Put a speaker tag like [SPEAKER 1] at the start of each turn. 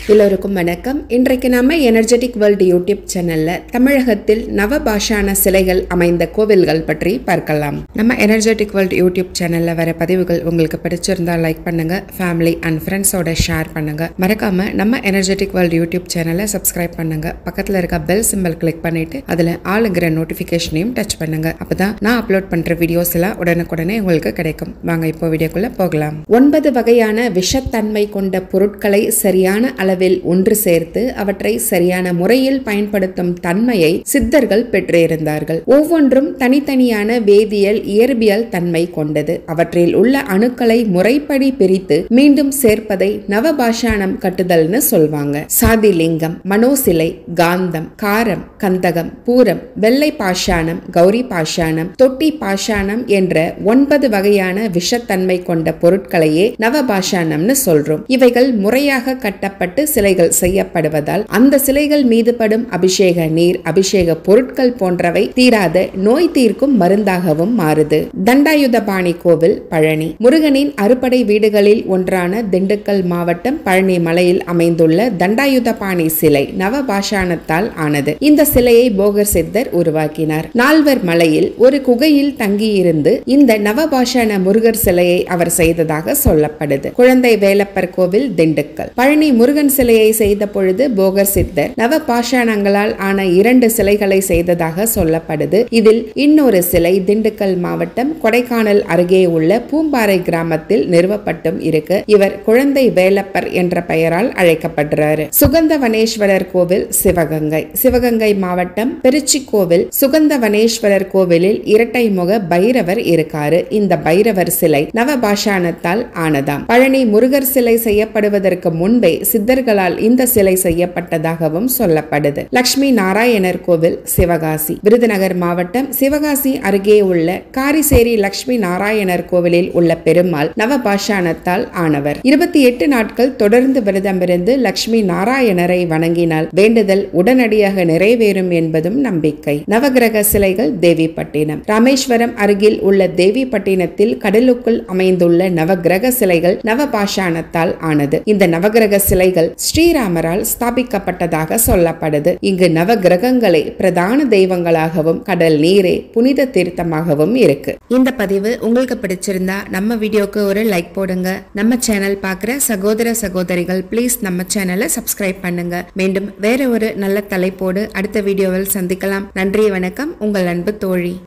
[SPEAKER 1] எல்லோருக்கும் வணக்கம் இன்றைக்கு நாம எனர்ஜெட்டிக் வேர்ல்டு யூடியூப் சேனல்ல தமிழகத்தில் நவபாஷான சிலைகள் அமைந்த கோவில்கள் பற்றி பார்க்கலாம் நம்ம எனர்ஜெட்டிக் வேர்ல்டு யூடியூப் சேனல்ல வர பதிவுகள் உங்களுக்கு பிடிச்சிருந்தா லைக் பண்ணுங்க ஃபேமிலி அண்ட் ஃப்ரெண்ட்ஸோட ஷேர் பண்ணுங்க மறக்காம நம்ம எனர்ஜெட்டிக் வேர்ல்டு யூடியூப் சேனலை சப்ஸ்கிரைப் பண்ணுங்க பக்கத்துல இருக்க பெல் சிம்பல் கிளிக் பண்ணிட்டு அதுல ஆளுங்கிற நோட்டிபிகேஷனையும் டச் பண்ணுங்க அப்பதான் நான் அப்லோட் பண்ற வீடியோஸ் எல்லாம் உடனுக்குடனே உங்களுக்கு கிடைக்கும் வாங்க இப்போ வீடியோக்குள்ள போகலாம் ஒன்பது வகையான விஷத்தன்மை கொண்ட பொருட்களை சரியான அளவில் ஒன்று சேர்த்து அவற்றை சரியான முறையில் பயன்படுத்தும் தன்மையை சித்தர்கள் பெற்றிருந்தார்கள் ஒவ்வொன்றும் தனித்தனியான வேதியியல் இயற்பியல் தன்மை கொண்டது அவற்றில் உள்ள அணுக்களை முறைப்படி பிரித்து மீண்டும் சேர்ப்பதை நவபாஷாணம் கட்டுதல்னு சொல்வாங்க சாதிலிங்கம் மனோசிலை காந்தம் காரம் கந்தகம் பூரம் வெள்ளை பாஷாணம் கௌரி பாஷாணம் தொட்டி பாஷாணம் என்ற ஒன்பது வகையான விஷத்தன்மை கொண்ட பொருட்களையே நவபாஷாணம்னு சொல்றோம் இவைகள் முறையாக கட்டப்பட்டு சிலைகள் செய்யப்படுவதால் அந்த சிலைகள் மீது படும் அபிஷேக நீர் அபிஷேக பொருட்கள் போன்றவை தீராத நோய் தீர்க்கும் மருந்தாகவும் மாறுது தண்டாயுதபாணி கோவில் பழனி முருகனின் அறுபடை வீடுகளில் ஒன்றான திண்டுக்கல் மாவட்டம் பழனி மலையில் அமைந்துள்ள தண்டாயுதபாணி சிலை நவபாஷாணத்தால் ஆனது இந்த சிலையை போகர் சித்தர் உருவாக்கினார் நால்வர் மலையில் ஒரு குகையில் தங்கியிருந்து இந்த நவபாஷாண முருகர் சிலையை அவர் செய்ததாக சொல்லப்படுது குழந்தை வேலப்பர் கோவில் திண்டுக்கல் பழனி முருகன் சிலையை செய்த பொழுது போகர் சித்தர் நவபாஷாணங்களால் ஆன இரண்டு சிலைகளை செய்ததாக சொல்லப்படுது இதில் இன்னொரு சிலை திண்டுக்கல் மாவட்டம் கொடைக்கானல் அருகே உள்ள பூம்பாறை கிராமத்தில் நிறுவப்பட்டும் இருக்கு இவர் குழந்தை வேலப்பர் என்ற பெயரால் அழைக்கப்படுறாரு சுகந்தவனேஸ்வரர் கோவில் சிவகங்கை சிவகங்கை மாவட்டம் பெருச்சி கோவில் சுகந்தவனேஸ்வரர் கோவிலில் இரட்டை முக பைரவர் இருக்காரு இந்த பைரவர் சிலை நவபாஷாணத்தால் ஆனதாம் பழனி முருகர் சிலை செய்யப்படுவதற்கு முன்பே சித்தர்களால் இந்த சிலை செய்யப்பட்டதாகவும் சொல்லப்படுது லட்சுமி நாராயணர் கோவில் சிவகாசி விருதுநகர் மாவட்டம் சிவகாசி அருகே உள்ள காரிசேரி லட்சுமி நாராயணர் கோவிலில் உள்ள பெருமாள் நவபாஷாணத்தால் ஆனவர் இருபத்தி எட்டு நாட்கள் தொடர்ந்து விரதமிருந்து லட்சுமி நாராயணரை வணங்கினால் வேண்டுதல் உடனடியாக நிறைவேறும் என்பதும் நம்பிக்கை நவகிரக சிலைகள் தேவிப்பட்டினம் ராமேஸ்வரம் அருகில் உள்ள தேவிப்பட்டினத்தில் கடலுக்குள் அமைந்துள்ள நவகிரக சிலைகள் நவபாஷாணத்தால் ஆனது இந்த நவகிரக சிலைகள் ஸ்ரீராமரால் ஸ்தாபிக்கப்பட்டதாக சொல்லப்படுது இங்கு நவகிரகங்களே பிரதான தெய்வங்களாகவும் கடல் நீரே புனித தீர்த்தமாகவும் இருக்கு இந்த பதிவு உங்களுக்கு பிடிச்சிருந்தா நம்ம வீடியோக்கு ஒரு லைக் போடுங்க நம்ம சேனல் பார்க்குற சகோதர சகோதரிகள் ப்ளீஸ் நம்ம சேனலை சப்ஸ்கிரைப் பண்ணுங்க மீண்டும் வேற ஒரு நல்ல தலைப்போடு அடுத்த வீடியோவில் சந்திக்கலாம் நன்றி வணக்கம் உங்கள் அன்பு தோழி